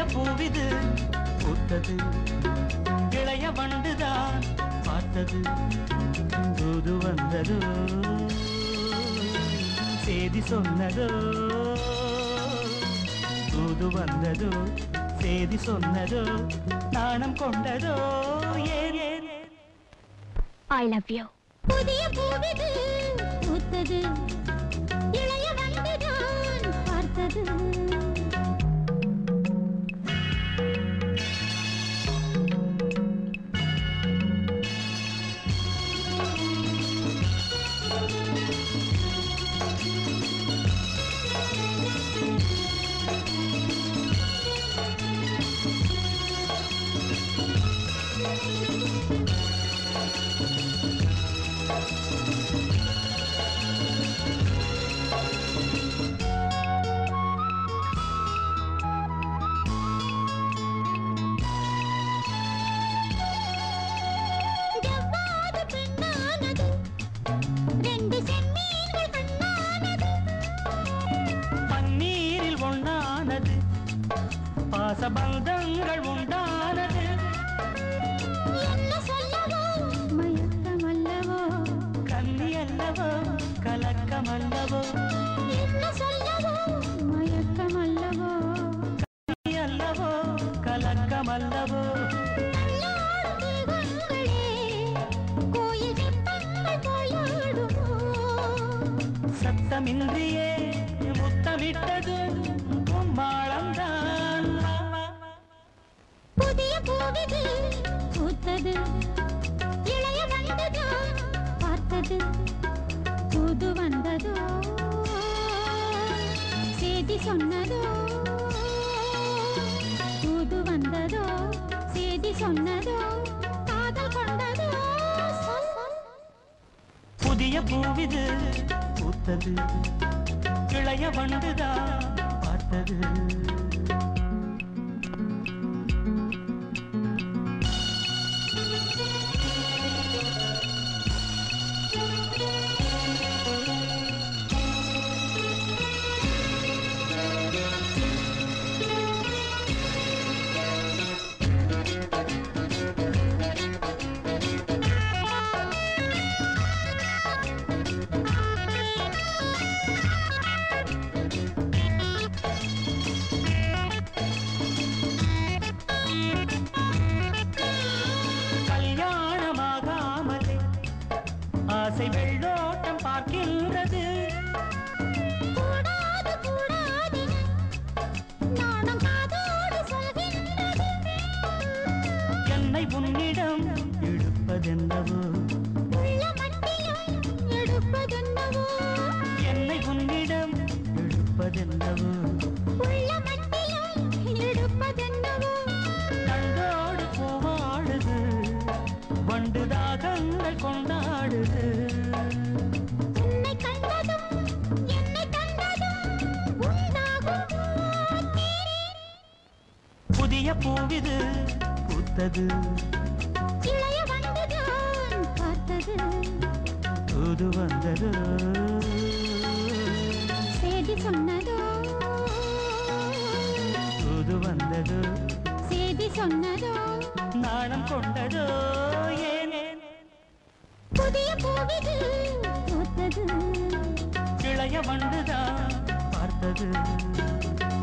பூவிது பூத்தது இளைய வண்டுதான் பார்த்தது தூது வந்ததோ செய்தி சொன்னதோ தூது வந்ததோ செய்தி சொன்னதோ நாணம் கொண்டதோ ஏன் ஏன் ஐ லவ் யூ புதிய பூவிது பூத்தது இளைய வண்டுதான் பார்த்தது ஜவ்வாது பெண்ணானது ரெண்டு செம்மீன்கள் கண்ணானது பன்னீரில் ஒண்ணானது பாசபந்தங்கள் உண்டானது என்ன சொல்லவோ மயக்கம் அல்லவோ கன்னி அல்லவோ கலக்கம் அல்லவோ என்ன சொல்லவோ மயக்கம் அல்லவோ நீ அல்லவோ கலக்கம் அல்லவோ கண்ணாடும் தெய்வங்களே கோயில் சிற்பங்கள் போயாடுமோ சத்தமின்றியே முத்தமிட்டது கும்மாளம்தான் புதிய பூவிது பூத்தது இளைய வந்ததோ பார்த்தது புது வந்ததோ செய்தி சொன்னதோ புது வந்ததோ செய்தி சொன்னதோ காதல் கொண்டதோ புதிய பூவிது பூத்தது இளைய வண்டுதான் பார்த்தது கல்யாணமாகாமலே ஆசை வெள்ளோட்டம் பார்க்கின்றது கூடாது கூடாது நாணம் காதோடு சொல்கின்றது என்னை உன்னிடம் இழுப்பதென்னவோ உள்ள மட்டிலும் எடுப்பதென்னவோ என்னை உன்னிடம் இழுப்பதென்னவோ உள்ள மட்டிலும் எடுப்பதென்னவோ கண்டோடு பூவாடுது வண்டு தாகங்கள் கொண்டாடுது உன்னை கண்டதும் என்னை கண்டதும் உண்டாகும் புதிய பூவிது பூத்தது இளைய வண்டுதான் பார்த்தது தூது வந்தது செய்தி சொன்னதோ தூது வந்தது செய்தி சொன்னதோ நாணம் கொண்டதோ ஏன் ஏன் புதிய பூவிது பூத்தது இளைய வண்டுதான் பார்த்தது